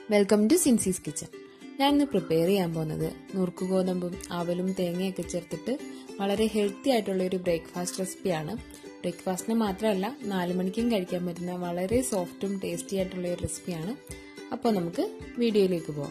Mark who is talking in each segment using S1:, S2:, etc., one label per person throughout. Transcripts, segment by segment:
S1: welcome to Sincy's kitchen ഞാൻ ഇന്ന് prepare ചെയ്യാൻ പോകുന്നത് നുറുക്ക് ഗോതമ്പും അവലും തേങ്ങയൊക്കെ ചേർത്തിട്ട് വളരെ ഹെൽത്തി ആയിട്ടുള്ള ഒരു ബ്രേക്ക്ഫാസ്റ്റ് റെസിപ്പിയാണ് ബ്രേക്ക്ഫാസ്റ്റിന് മാത്രമല്ല നാല് മണിക്കും കഴിക്കാൻ പറ്റുന്ന വളരെ സോഫ്റ്റും ടേസ്റ്റി ആയിട്ടുള്ള ഒരു റെസിപ്പിയാണ് അപ്പോൾ നമുക്ക് വീഡിയോയിലേക്ക് പോവാം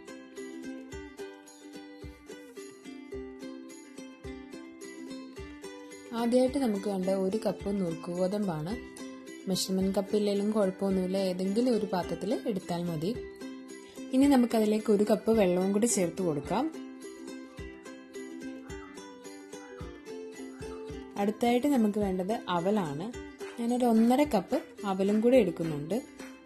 S1: ആദ്യമായിട്ട് നമുക്ക് വേണ്ട ഒരു കപ്പ് നുറുക്ക് ഗോതമ്പാണ് മെഷർമെന്റ് കപ്പില്ലെങ്കിലും കുഴപ്പമൊന്നുമില്ല ഏതെങ്കിലും ഒരു പാത്രത്തിൽ എടുത്താൽ മതി ഇനി നമുക്കതിലേക്ക് ഒരു കപ്പ് വെള്ളവും കൂടി ചേർത്ത് കൊടുക്കാം അടുത്തായിട്ട് നമുക്ക് വേണ്ടത് അവലാണ് ഞാനൊരു ഒന്നര കപ്പ് അവലും കൂടി എടുക്കുന്നുണ്ട്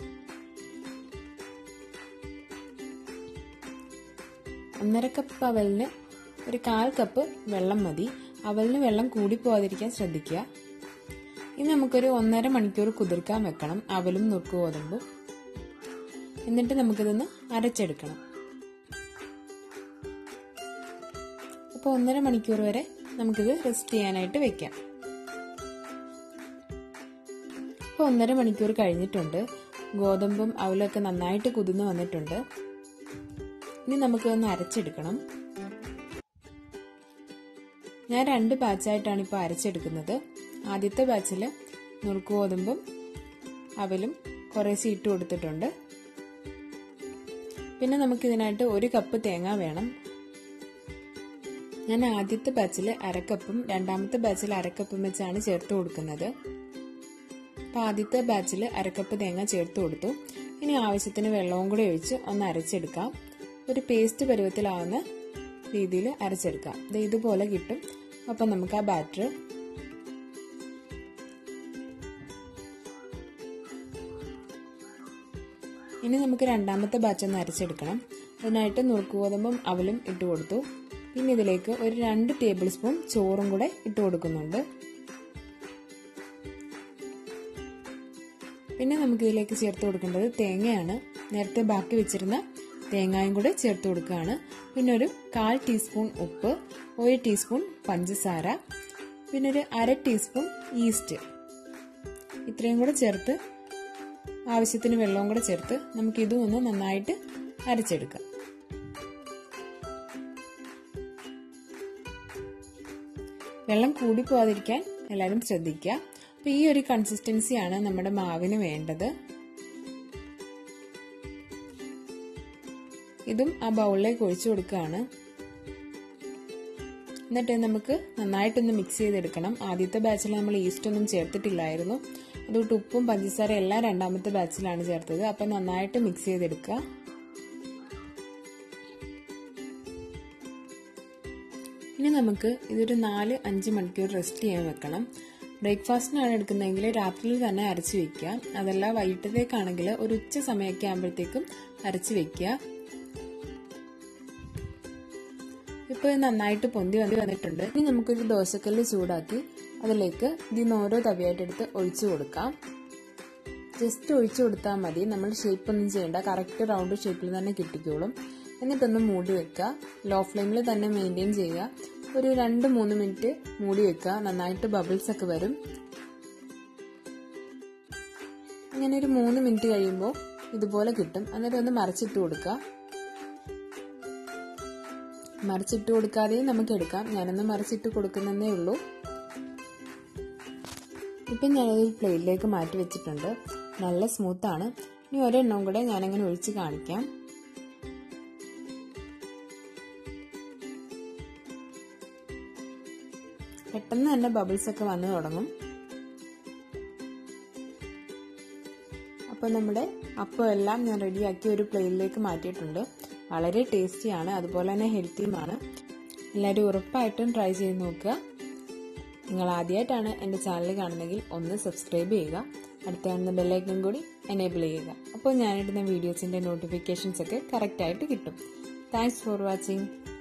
S1: ഒന്നര കപ്പ് അവലിന് ഒരു കാൽ കപ്പ് വെള്ളം മതി അവലിന് വെള്ളം കൂടി പോകാതിരിക്കാൻ ശ്രദ്ധിക്കുക ഇനി നമുക്കൊരു ഒന്നര മണിക്കൂർ കുതിർക്കാൻ വെക്കണം അവലും നുറുക്ക് ഗോതമ്പും എന്നിട്ട് നമുക്കിതൊന്ന് അരച്ചെടുക്കണം അപ്പോൾ ഒന്നര മണിക്കൂർ വരെ നമുക്കിത് റെസ്റ്റ് ചെയ്യാനായിട്ട് വെക്കാം ഇപ്പോൾ ഒന്നര മണിക്കൂർ കഴിഞ്ഞിട്ടുണ്ട് ഗോതമ്പും അവലൊക്കെ നന്നായിട്ട് കുതിർന്ന് വന്നിട്ടുണ്ട് ഇനി നമുക്കൊന്ന് അരച്ചെടുക്കണം ഞാൻ രണ്ട് ബാച്ചായിട്ടാണ് ഇപ്പോൾ അരച്ചെടുക്കുന്നത് ആദ്യത്തെ ബാച്ചിൽ നുറുക്ക് ഗോതമ്പും അവലും കുറേശ്ശെ ഇട്ട് കൊടുത്തിട്ടുണ്ട് പിന്നെ നമുക്ക് ഇതിനായിട്ട് ഒരു കപ്പ് തേങ്ങ വേണം ഞാൻ ആദ്യത്തെ ബാച്ചിൽ അരക്കപ്പും രണ്ടാമത്തെ ബാച്ചിൽ അരക്കപ്പും വെച്ചാണ് ചേർത്ത് കൊടുക്കുന്നത് അപ്പോൾ ആദ്യത്തെ ബാച്ചിൽ അരക്കപ്പ് തേങ്ങ ചേർത്ത് കൊടുത്തു ഇനി ആവശ്യത്തിന് വെള്ളവും കൂടി ഒഴിച്ച് ഒന്ന് അരച്ചെടുക്കാം ഒരു പേസ്റ്റ് പരുവത്തിലാവുന്ന രീതിയിൽ അരച്ചെടുക്കാം ഇത് ഇതുപോലെ കിട്ടും അപ്പം നമുക്ക് ആ ബാറ്റർ ഇനി നമുക്ക് രണ്ടാമത്തെ ബാച്ച് ഒന്ന് അരച്ചെടുക്കണം അതിനായിട്ട് നുറുക്ക് ഗോതമ്പും അവലും ഇട്ട് കൊടുത്തു പിന്നെ ഇതിലേക്ക് ഒരു രണ്ട് ടേബിൾ സ്പൂൺ ചോറും കൂടെ ഇട്ട് കൊടുക്കുന്നുണ്ട് പിന്നെ നമുക്ക് ഇതിലേക്ക് ചേർത്ത് കൊടുക്കേണ്ടത് തേങ്ങയാണ് നേരത്തെ ബാക്കി വെച്ചിരുന്ന തേങ്ങായും കൂടെ ചേർത്ത് കൊടുക്കുകയാണ് പിന്നെ ഒരു കാൽ ടീസ്പൂൺ ഉപ്പ് ഒരു ടീസ്പൂൺ പഞ്ചസാര പിന്നെ ഒരു അര ടീസ്പൂൺ ഈസ്റ്റ് ഇത്രയും കൂടെ ചേർത്ത് ആവശ്യത്തിന് വെള്ളവും കൂടെ ചേർത്ത് നമുക്ക് ഇതും ഒന്ന് നന്നായിട്ട് അരച്ചെടുക്കാം വെള്ളം കൂടി പോവാതിരിക്കാൻ എല്ലാവരും ശ്രദ്ധിക്കുക അപ്പൊ ഈ ഒരു കൺസിസ്റ്റൻസിയാണ് നമ്മുടെ മാവിന് വേണ്ടത് ഇതും ആ ബൗളിലേക്ക് ഒഴിച്ചു കൊടുക്കുകയാണ് എന്നിട്ട് നമുക്ക് നന്നായിട്ടൊന്ന് മിക്സ് ചെയ്തെടുക്കണം ആദ്യത്തെ ബാച്ചിൽ നമ്മൾ ഈസ്റ്റ് ഒന്നും ചേർത്തിട്ടില്ലായിരുന്നു അതുകൊണ്ട് ഉപ്പും പഞ്ചസാര എല്ലാം രണ്ടാമത്തെ ബാച്ചിലാണ് ചേർത്തത് അപ്പൊ നന്നായിട്ട് മിക്സ് ചെയ്തെടുക്കുക ഇനി നമുക്ക് ഇതൊരു നാല് അഞ്ച് മണിക്കൂർ റെസ്റ്റ് ചെയ്യാൻ വെക്കണം ബ്രേക്ക്ഫാസ്റ്റിനാണ് എടുക്കുന്നതെങ്കിൽ രാത്രിയിൽ തന്നെ അരച്ച് വെക്കുക അതല്ല വൈകിട്ടത്തേക്കാണെങ്കിൽ ഒരു ഉച്ച സമയമൊക്കെ ആകുമ്പോഴത്തേക്കും അരച്ച് വെക്കുക ഇപ്പോൾ നന്നായിട്ട് പൊന്തി വന്നി വന്നിട്ടുണ്ട് ഇനി നമുക്കൊരു ദോശക്കല്ല് ചൂടാക്കി അതിലേക്ക് ഇതിന്ന് ഓരോ തവിയായിട്ട് എടുത്ത് ഒഴിച്ചു കൊടുക്കാം ജസ്റ്റ് ഒഴിച്ചു കൊടുത്താൽ മതി നമ്മൾ ഷേപ്പ് ഒന്നും ചെയ്യേണ്ട കറക്റ്റ് റൗണ്ട് ഷേപ്പിൽ തന്നെ കിട്ടിക്കോളും എന്നിട്ടൊന്ന് മൂടി വെക്കുക ലോ ഫ്ലെയിമിൽ തന്നെ മെയിൻറ്റെയിൻ ചെയ്യുക ഒരു രണ്ട് മൂന്ന് മിനിറ്റ് മൂടി വെക്കുക നന്നായിട്ട് ബബിൾസ് ഒക്കെ വരും അങ്ങനെ ഒരു മൂന്ന് മിനിറ്റ് കഴിയുമ്പോൾ ഇതുപോലെ കിട്ടും എന്നിട്ട് ഒന്ന് മറിച്ചിട്ട് കൊടുക്കുക മറിച്ചിട്ട് കൊടുക്കാതെയും നമുക്ക് എടുക്കാം ഞാനൊന്ന് മറിച്ചിട്ട് കൊടുക്കുന്നതേ ഉള്ളൂ ഇപ്പം ഞാനത് പ്ലേറ്റിലേക്ക് മാറ്റി വെച്ചിട്ടുണ്ട് നല്ല സ്മൂത്താണ് ഇനി ഒരെണ്ണം കൂടെ ഞാനങ്ങനെ ഒഴിച്ച് കാണിക്കാം പെട്ടെന്ന് തന്നെ ബബിൾസ് ഒക്കെ വന്നു തുടങ്ങും അപ്പോൾ നമ്മുടെ അപ്പം എല്ലാം ഞാൻ റെഡിയാക്കി ഒരു പ്ലേറ്റിലേക്ക് മാറ്റിയിട്ടുണ്ട് വളരെ ടേസ്റ്റിയാണ് അതുപോലെ തന്നെ ഹെൽത്തിയുമാണ് എല്ലാവരും ഉറപ്പായിട്ടും ട്രൈ ചെയ്ത് നോക്കുക നിങ്ങൾ ആദ്യമായിട്ടാണ് എൻ്റെ ചാനൽ കാണുന്നതെങ്കിൽ ഒന്ന് സബ്സ്ക്രൈബ് ചെയ്യുക അടുത്ത കാണുന്ന ബെല്ലൈക്കൺ കൂടി എനേബിൾ ചെയ്യുക അപ്പോൾ ഞാനിടുന്ന വീഡിയോസിൻ്റെ നോട്ടിഫിക്കേഷൻസ് ഒക്കെ കറക്റ്റായിട്ട് കിട്ടും താങ്ക്സ് ഫോർ വാച്ചിങ്